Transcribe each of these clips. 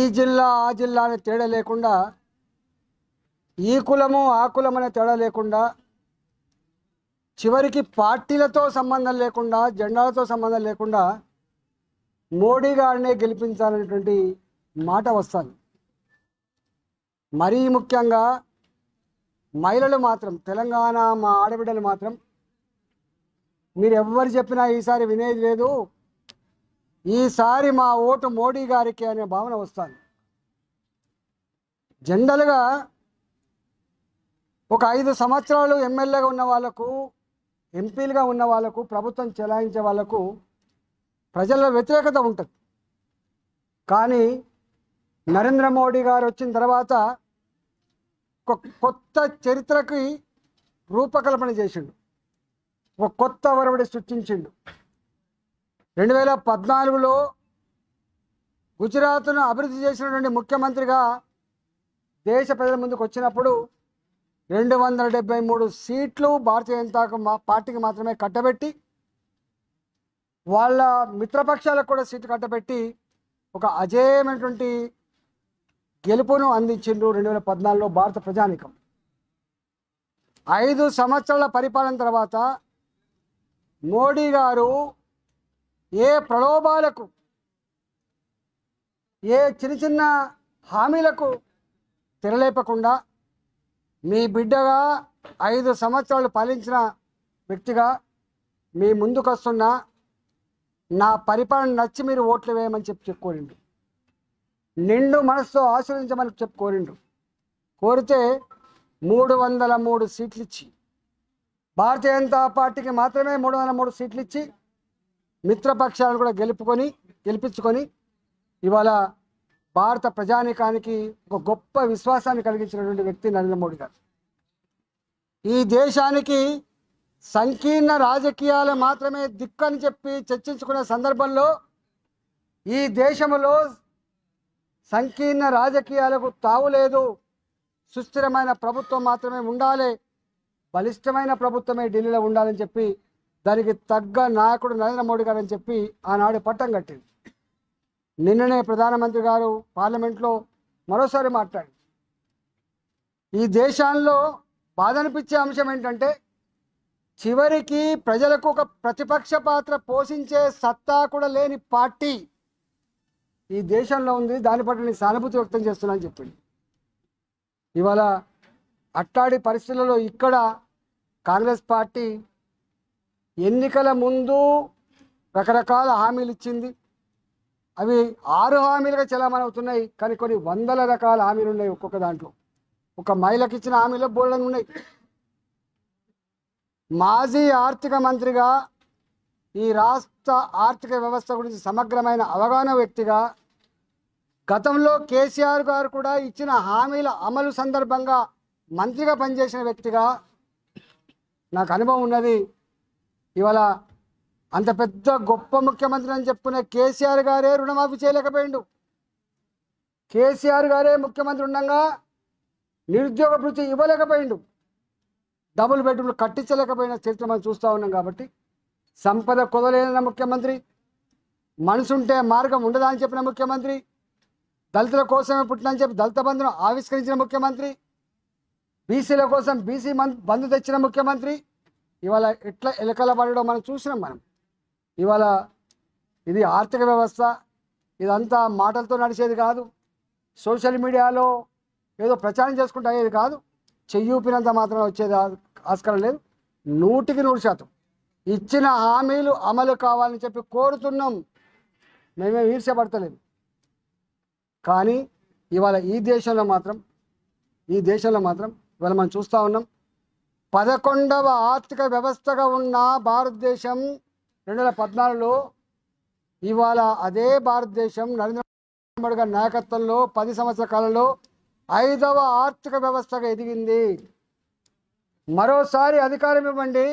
జిల్లా ఆ జిల్లా అనే తేడా లేకుండా ఈ కులము ఆ కులం అనే తేడా లేకుండా చివరికి పార్టీలతో సంబంధం లేకుండా జెండాలతో సంబంధం లేకుండా మోడీ గారినే గెలిపించాలనేటువంటి మాట వస్తుంది మరీ ముఖ్యంగా మహిళలు మాత్రం తెలంగాణ మా ఆడబిడ్డలు మాత్రం మీరు ఎవ్వరు చెప్పినా ఈసారి వినేది లేదు ఈసారి మా ఓటు మోడీ గారికి అనే భావన వస్తుంది జనరల్గా ఒక ఐదు సంవత్సరాలు ఎమ్మెల్యేగా ఉన్న వాళ్ళకు ఎంపీలుగా ఉన్న వాళ్ళకు ప్రభుత్వం చెలాయించే వాళ్ళకు ప్రజల్లో వ్యతిరేకత ఉంటుంది కానీ నరేంద్ర మోడీ గారు వచ్చిన తర్వాత ఒక కొత్త చరిత్రకి రూపకల్పన చేసిండు ఒక కొత్త ఒరవడి సృష్టించిండు రెండు వేల పద్నాలుగులో గుజరాత్ను అభివృద్ధి చేసినటువంటి ముఖ్యమంత్రిగా దేశ ప్రజల ముందుకు వచ్చినప్పుడు రెండు వందల డెబ్బై మూడు సీట్లు భారతీయ జనతా మా- పార్టీకి మాత్రమే కట్టబెట్టి వాళ్ళ మిత్రపక్షాలకు కూడా సీట్లు కట్టబెట్టి ఒక అజేయమైనటువంటి గెలుపును అందించిండు రెండు వేల పద్నాలుగులో భారత ప్రజానికం ఐదు సంవత్సరాల పరిపాలన తర్వాత మోడీ గారు ఏ ప్రలోభాలకు ఏ చిన్న చిన్న హామీలకు తెరలేపకుండా మీ బిడ్డగా ఐదు సంవత్సరాలు పాలించిన వ్యక్తిగా మీ ముందుకు వస్తున్న నా పరిపాలన నచ్చి మీరు ఓట్లు వేయమని చెప్పి చెప్పుకోరిండు నిండు మనసుతో ఆశీర్వదించమని చెప్పి కోరిండు కోరితే మూడు వందల మూడు సీట్లు ఇచ్చి భారతీయ జనతా పార్టీకి మాత్రమే మూడు వందల మూడు సీట్లు ఇచ్చి మిత్రపక్షాలను కూడా గెలుపుకొని గెలిపించుకొని ఇవాళ భారత ప్రజానికానికి ఒక గొప్ప విశ్వాసాన్ని కలిగించినటువంటి వ్యక్తి నరేంద్ర మోడీ గారు ఈ దేశానికి సంకీర్ణ రాజకీయాలు మాత్రమే దిక్కని చెప్పి చర్చించుకునే సందర్భంలో ఈ దేశంలో సంకీర్ణ రాజకీయాలకు తావు లేదు సుస్థిరమైన ప్రభుత్వం మాత్రమే ఉండాలి బలిష్టమైన ప్రభుత్వమే ఢిల్లీలో ఉండాలని చెప్పి దానికి తగ్గ నాయకుడు నరేంద్ర మోడీ గారు అని చెప్పి ఆనాడు పట్టం కట్టింది నిన్ననే ప్రధానమంత్రి గారు పార్లమెంట్లో మరోసారి మాట్లాడి ఈ దేశాల్లో బాధ అనిపించే అంశం ఏంటంటే చివరికి ప్రజలకు ఒక ప్రతిపక్ష పాత్ర పోషించే సత్తా కూడా లేని పార్టీ ఈ దేశంలో ఉంది దాని పట్ల నేను సానుభూతి వ్యక్తం చేస్తున్నా అని చెప్పింది ఇవాళ అట్లాంటి పరిస్థితులలో ఇక్కడ కాంగ్రెస్ పార్టీ ఎన్నికల ముందు రకరకాల హామీలు ఇచ్చింది అవి ఆరు హామీలుగా చలామణి అవుతున్నాయి కానీ కొన్ని వందల రకాల హామీలు ఉన్నాయి ఒక్కొక్క దాంట్లో ఒక మహిళకి ఇచ్చిన హామీలో బోల్డని ఉన్నాయి మాజీ ఆర్థిక మంత్రిగా ఈ రాష్ట్ర ఆర్థిక వ్యవస్థ గురించి సమగ్రమైన అవగాహన వ్యక్తిగా గతంలో కేసీఆర్ గారు కూడా ఇచ్చిన హామీల అమలు సందర్భంగా మంత్రిగా పనిచేసిన వ్యక్తిగా నాకు అనుభవం ఉన్నది ఇవాళ అంత పెద్ద గొప్ప ముఖ్యమంత్రి అని చెప్పుకునే కేసీఆర్ గారే రుణమాఫీ చేయలేకపోయిండు కేసీఆర్ గారే ముఖ్యమంత్రి ఉండగా నిరుద్యోగ భృతి ఇవ్వలేకపోయిండు డబుల్ బెడ్రూమ్లు కట్టించలేకపోయిన చరిత్ర మనం చూస్తూ ఉన్నాం కాబట్టి సంపద కుదలేన ముఖ్యమంత్రి మనసుంటే మార్గం ఉండదా అని చెప్పిన ముఖ్యమంత్రి దళితుల కోసమే పుట్టినని చెప్పి దళిత బంధును ఆవిష్కరించిన ముఖ్యమంత్రి బీసీల కోసం బీసీ మన్ బంధు తెచ్చిన ముఖ్యమంత్రి ఇవాళ ఎట్లా ఎలకల పడడం మనం చూసినాం మనం ఇవాళ ఇది ఆర్థిక వ్యవస్థ ఇదంతా మాటలతో నడిచేది కాదు సోషల్ మీడియాలో ఏదో ప్రచారం చేసుకుంటూ అయ్యేది కాదు చెయ్యూపినంత మాత్రం వచ్చేది ఆ- ఆస్కారం లేదు నూటికి నూరు శాతం ఇచ్చిన హామీలు అమలు కావాలని చెప్పి కోరుతున్నాం మేమేం ఈర్ష్యపడతలేదు కానీ ఇవాళ ఈ దేశంలో మాత్రం ఈ దేశంలో మాత్రం ఇవాళ మనం చూస్తూ ఉన్నాం పదకొండవ ఆర్థిక వ్యవస్థగా ఉన్న భారతదేశం రెండు వేల పద్నాలుగులో ఇవాళ అదే భారతదేశం నరేంద్ర మోడీ గారి నాయకత్వంలో పది సంవత్సరాల కాలంలో ఐదవ ఆర్థిక వ్యవస్థగా ఎదిగింది మరోసారి అధికారం ఇవ్వండి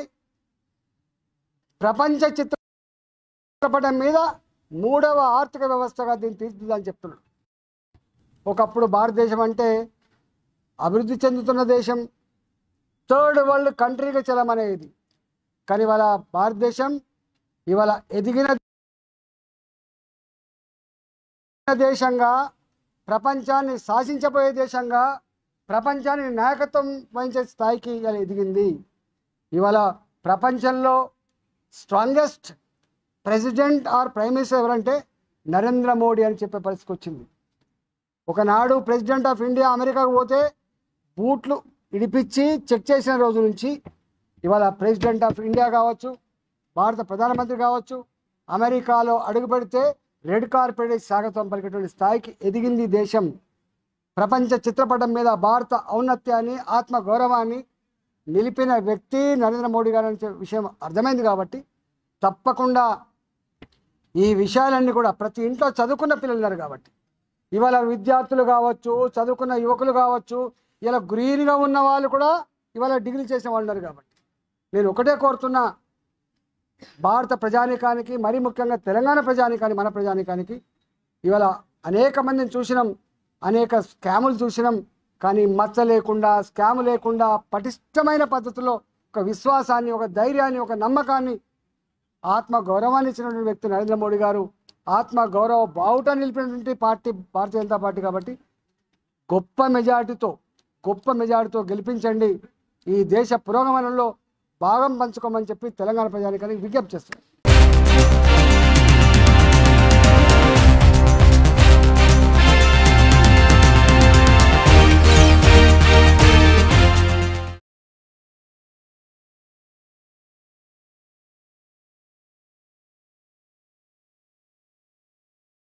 ప్రపంచ చిత్రపటం మీద మూడవ ఆర్థిక వ్యవస్థగా దీన్ని తీర్చిదిద్దని చెప్తున్నాడు ఒకప్పుడు భారతదేశం అంటే అభివృద్ధి చెందుతున్న దేశం థర్డ్ వరల్డ్ కంట్రీగా చలమనేది కానీ ఇవాళ భారతదేశం ఇవాళ ఎదిగిన దేశంగా ప్రపంచాన్ని శాసించబోయే దేశంగా ప్రపంచాన్ని నాయకత్వం వహించే స్థాయికి ఇవాళ ఎదిగింది ఇవాళ ప్రపంచంలో strongest president or prime minister ఎవరంటే నరేంద్ర మోడీ అని చెప్పే పరిస్థితికి వచ్చింది ఒకనాడు ప్రెసిడెంట్ ఆఫ్ ఇండియా అమెరికాకు పోతే బూట్లు ఇడిపించి చెక్ చేసిన రోజు నుంచి ఇవాళ ప్రెసిడెంట్ ఆఫ్ ఇండియా కావచ్చు భారత ప్రధానమంత్రి కావచ్చు అమెరికాలో అడుగు పెడితే రెడ్ కార్పెట్ స్వాగతం పలికేటువంటి స్థాయికి ఎదిగింది ఈ దేశం ప్రపంచ చిత్రపటం మీద భారత ఔన్నత్యాన్ని ఆత్మ గౌరవాన్ని నిలిపిన వ్యక్తి నరేంద్ర మోడీ గారు అనే విషయం అర్థమైంది కాబట్టి తప్పకుండా ఈ విషయాలన్నీ కూడా ప్రతి ఇంట్లో చదువుకున్న పిల్లలు ఉన్నారు కాబట్టి ఇవాళ విద్యార్థులు కావచ్చు చదువుకున్న యువకులు కావచ్చు ఇలా గ్రీన్గా ఉన్న వాళ్ళు కూడా ఇవాళ డిగ్రీ చేసిన వాళ్ళు ఉన్నారు కాబట్టి నేను ఒకటే కోరుతున్నా భారత ప్రజానికానికి మరీ ముఖ్యంగా తెలంగాణ ప్రజానికానికి మన ప్రజానికానికి ఇవాళ అనేక మందిని చూసినాం అనేక స్కాములు చూసినాం కానీ మచ్చ లేకుండా స్కామ్ లేకుండా పటిష్టమైన పద్ధతిలో ఒక విశ్వాసాన్ని ఒక ధైర్యాన్ని ఒక నమ్మకాన్ని ఆత్మ గౌరవాన్ని ఇచ్చినటువంటి వ్యక్తి నరేంద్ర మోడీ గారు ఆత్మ గౌరవ బావుట నిలిపినటువంటి పార్టీ భారతీయ జనతా పార్టీ కాబట్టి గొప్ప మెజారిటీతో గొప్ప మెజారిటీతో గెలిపించండి ఈ దేశ పురోగమనంలో భాగం పంచుకోమని చెప్పి తెలంగాణ ప్రజానికానికి విజ్ఞప్తి చేస్తున్నాను